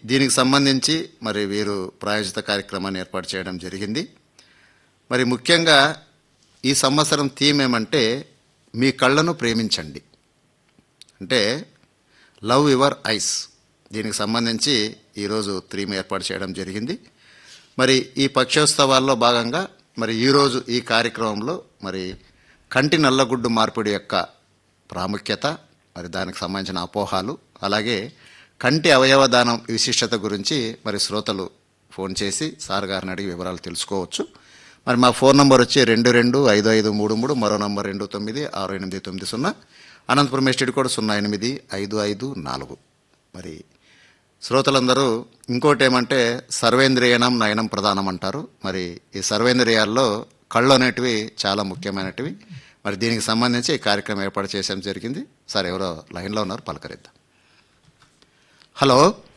దీనికి సంబంధించి మరి వీరు ప్రాయోజిత కార్యక్రమాన్ని ఏర్పాటు చేయడం జరిగింది మరి ముఖ్యంగా ఈ సంవత్సరం థీమ్ ఏమంటే మీ కళ్ళను ప్రేమించండి అంటే లవ్ యువర్ ఐస్ దీనికి సంబంధించి ఈరోజు థీమ్ ఏర్పాటు చేయడం జరిగింది మరి ఈ పక్షోత్సవాల్లో భాగంగా మరి ఈరోజు ఈ కార్యక్రమంలో మరి కంటి నల్లగుడ్డు మార్పిడి యొక్క ప్రాముఖ్యత మరి దానికి సంబంధించిన అపోహాలు అలాగే కంటి అవయవదానం విశిష్టత గురించి మరి శ్రోతలు ఫోన్ చేసి సార్ గారిని అడిగి వివరాలు తెలుసుకోవచ్చు మరి మా ఫోన్ నంబర్ వచ్చి రెండు రెండు ఐదు ఐదు మూడు మూడు మరో నంబర్ రెండు తొమ్మిది ఆరు ఎనిమిది తొమ్మిది సున్నా అనంతపురం ఎస్టీడీ కోడ్ సున్నా ఎనిమిది ఐదు ఐదు నాలుగు మరి శ్రోతలందరూ ఇంకోటి ఏమంటే సర్వేంద్రియనం నయనం ప్రధానం అంటారు మరి ఈ సర్వేంద్రియాల్లో కళ్ళు అనేటివి చాలా ముఖ్యమైనటివి మరి దీనికి సంబంధించి ఈ కార్యక్రమం ఏర్పాటు చేయడం జరిగింది సార్ ఎవరో లైన్లో ఉన్నారు పలకరిద్దాం హలో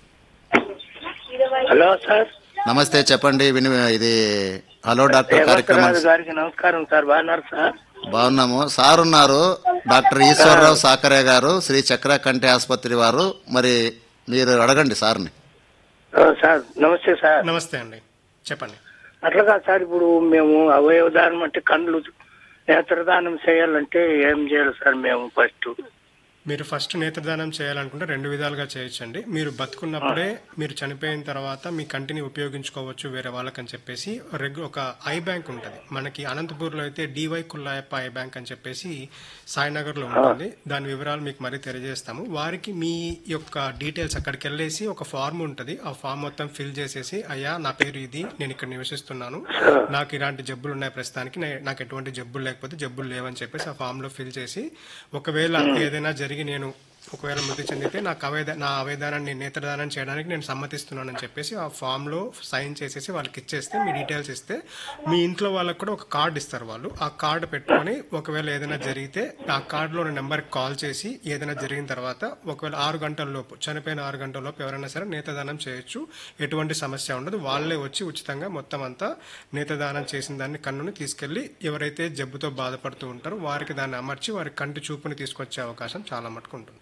హలో సార్ నమస్తే చెప్పండి విని ఇది హలో డాక్టర్ కార్యక్రమం రేవంతరాజు గారికి నమస్కారం సార్ బాగున్నారు సార్ బాగున్నాము సార్ ఉన్నారు డాక్టర్ ఈశ్వరరావు సాకరే గారు శ్రీ చక్ర కంటి ఆసుపత్రి వారు మరి మీరు అడగండి సార్ని ఆ, సార్ నమస్తే సార్ నమస్తే అండి చెప్పండి అట్లాగా సార్ ఇప్పుడు మేము అవయవ దానం అంటే కళ్ళు నేత్రదానం చేయాలంటే ఏం చేయాలి సార్ మేము ఫస్ట్ మీరు ఫస్ట్ నేత్రదానం చేయాలనుకుంటే రెండు విధాలుగా చేయొచ్చండి మీరు బతుకున్నప్పుడే మీరు చనిపోయిన తర్వాత మీ కంటిని ఉపయోగించుకోవచ్చు వేరే వాళ్ళకని చెప్పేసి రెగ్యు ఒక ఐ బ్యాంక్ ఉంటుంది మనకి అనంతపూర్లో అయితే డివై కుల్లాయప్ప ఐ బ్యాంక్ అని చెప్పేసి సాయినగర్లో ఉంటుంది దాని వివరాలు మీకు మరీ తెలియజేస్తాము వారికి మీ యొక్క డీటెయిల్స్ అక్కడికి వెళ్ళేసి ఒక ఫార్మ్ ఉంటుంది ఆ ఫామ్ మొత్తం ఫిల్ చేసేసి అయ్యా నా పేరు ఇది నేను ఇక్కడ నివసిస్తున్నాను నాకు ఇలాంటి జబ్బులు ఉన్నాయి ప్రస్తుతానికి నే- నాకు ఎటువంటి జబ్బులు లేకపోతే జబ్బులు లేవని చెప్పేసి ఆ ఫామ్ లో ఫిల్ చేసి ఒకవేళ ఏదైనా జరిగి నేను ఒకవేళ మృతి చెందితే నాకు అవేద నా అవేదానాన్ని నేత్రదానం చేయడానికి నేను సమ్మతిస్తున్నానని చెప్పేసి ఆ ఫామ్ లో సైన్ చేసేసి వాళ్ళకి ఇచ్చేస్తే మీ డీటెయిల్స్ ఇస్తే మీ ఇంట్లో వాళ్ళకి కూడా ఒక కార్డు ఇస్తారు వాళ్ళు ఆ కార్డు పెట్టుకొని ఒకవేళ ఏదైనా జరిగితే ఆ కార్డులో నెంబర్కి కాల్ చేసి ఏదైనా జరిగిన తర్వాత ఒకవేళ ఆరు గంటల లోపు చనిపోయిన ఆరు గంటల లోపు ఎవరైనా సరే నేత్రదానం చేయొచ్చు ఎటువంటి సమస్య ఉండదు వాళ్ళే వచ్చి ఉచితంగా మొత్తం అంతా నేత్రదానం చేసిన దాన్ని కన్నుని తీసుకెళ్లి ఎవరైతే జబ్బుతో బాధపడుతూ ఉంటారో వారికి దాన్ని అమర్చి వారి కంటి చూపుని తీసుకొచ్చే అవకాశం చాలా మటుకు ఉంటుంది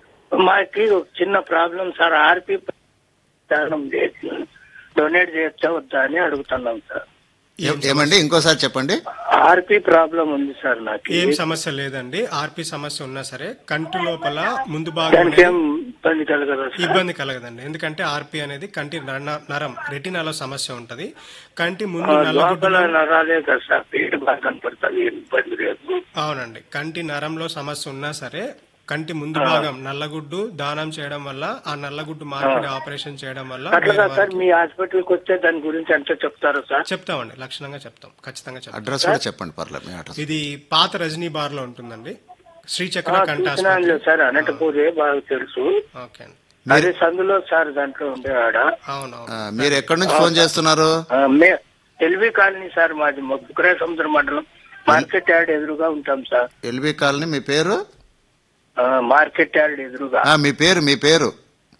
మాకి ఒక చిన్న ప్రాబ్లం సార్ ఆర్పి దానం చేసి డొనేట్ చేయొచ్చా వద్దా అని అడుగుతున్నాం సార్ ఏ- ఏమండి ఇంకోసారి చెప్పండి ఆర్పి ప్రాబ్లం ఉంది సార్ నాకు ఏం సమస్య లేదండి ఆర్పి సమస్య ఉన్నా సరే కంటి లోపల ముందు భాగం దానికి అనేది ఏం ఇబ్బంది కలగదా సార్ ఇబ్బంది కలగదండి ఎందుకంటే ఆర్పి అనేది కంటి నర- నరం రెటినాలో సమస్య ఉంటది కంటి ముందు నల్లగుడ్డు లోపల నరాలే కదా సార్ పేరు బాగా కనపడుతుంది ఏం ఇబ్బంది లేదు అవునండి కంటి నరంలో సమస్య ఉన్నా సరే కంటి ముందు భాగం నల్లగుడ్డు దానం చేయడం వల్ల ఆ నల్లగుడ్డు మార్పిడి ఆపరేషన్ చేయడం వల్ల అట్లాగా వేరే సార్ వారికి- మీ హాస్పిటల్కి వస్తే దాని గురించి ఎంత చెప్తారు సార్ చెప్తామండి లక్షణంగా చెప్తాం ఖచ్చితంగా చెప్తాం అడ్రస్ కూడా చెప్పండి పర్లేదు మీ అడ్రస్ ఇది పాత రజనీ బార్ లో ఉంటుందండి శ్రీచక్ర కంటి చూసినాను ఆసుపత్రి సార్ అనంతపూరే బాగా తెలుసు ఓకే అండి అదే సందులో సార్ దాంట్లో ఉండే ఆడ అవునవును ఆ, మీరు ఎక్కడి నుంచి ఫోన్ చేస్తున్నారు ఆ, మే ఎల్వి కాలనీ సార్ మాది బుక్రా సముద్ర మండలం మార్కెట్ యార్డ్ ఎదురుగా ఉంటాం సార్ ఎల్బీ కాలనీ మీ పేరు ఆ, మార్కెట్ యార్డ్ ఎదురుగా ఆ, మీ పేరు మీ పేరు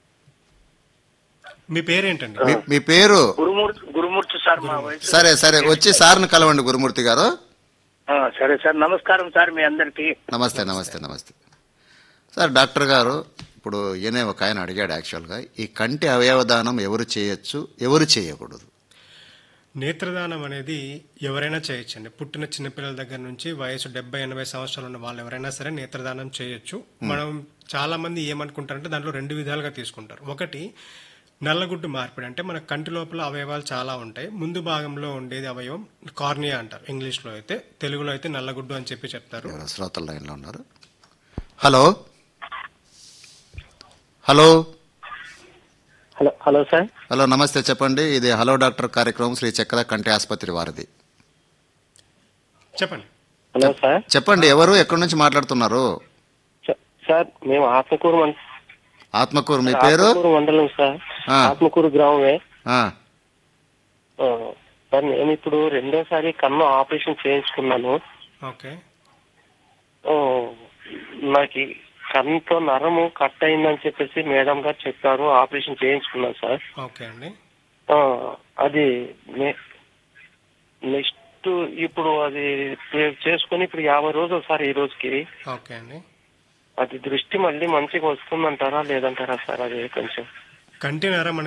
మీ పేరేంటండి మీ- మీ పేరు గురుమూర్తి గురుమూర్తి సార్ మా వయసు సరే సరే వచ్చి సార్ని కలవండి గురుమూర్తి గారు ఆ, సరే సార్ నమస్కారం సార్ మీ అందరికి నమస్తే నమస్తే నమస్తే సార్ డాక్టర్ గారు ఇప్పుడు ఈయనే ఒక ఆయన అడిగాడు యాక్చువల్గా ఈ కంటి అవయవదానం ఎవరు చేయొచ్చు ఎవరు చేయకూడదు నేత్రదానం అనేది ఎవరైనా చేయొచ్చండి పుట్టిన చిన్నపిల్లల దగ్గర నుంచి వయసు డెబ్బై ఎనభై సంవత్సరాలు ఉన్న వాళ్ళు ఎవరైనా సరే నేత్రదానం చేయొచ్చు మనం చాలా మంది ఏమనుకుంటారంటే దాంట్లో రెండు విధాలుగా తీసుకుంటారు ఒకటి నల్లగుడ్డు మార్పిడి అంటే మన కంటి లోపల అవయవాలు చాలా ఉంటాయి ముందు భాగంలో ఉండేది అవయవం కార్నియా అంటారు ఇంగ్లీష్ లో అయితే తెలుగులో అయితే నల్లగుడ్డు అని చెప్పి చెప్తారు ఎవరో శ్రోతల లైన్లో ఉన్నారు hello hello hello hello sir hello నమస్తే చెప్పండి ఇది హలో డాక్టర్ కార్యక్రమం శ్రీ చక్ర కంటి ఆసుపత్రి వారిది చెప్పండి హలో సార్ చెప్పండి ఎవరు ఎక్కడి నుంచి మాట్లాడుతున్నారు సార్ మేము ఆత్మకూరు ఆత్మకూరు మీ పేరు మండలం సార్ ఆ. ఆత్మకూరు గ్రామమే ఆ, సార్ నేను ఇప్పుడు రెండోసారి కన్ను ఆపరేషన్ చేయించుకున్నాను ఓకే ఆ, నాకు ఈ కన్నుతో నరము కట్ అయిందని చెప్పేసి మేడం గారు చెప్పారు ఆపరేషన్ చేయించుకున్నాను సార్ ఓకే అండి ఆ, అది నే- నెక్స్ట్ ఇప్పుడు అది చే- చేసుకుని ఇప్పుడు యాభై రోజులు సార్ ఈ రోజుకి ఓకే అండి అది దృష్టి మళ్ళీ మంచిగా వస్తుందంటారా లేదంటారా సార్ అది కొంచెం కంటి నరం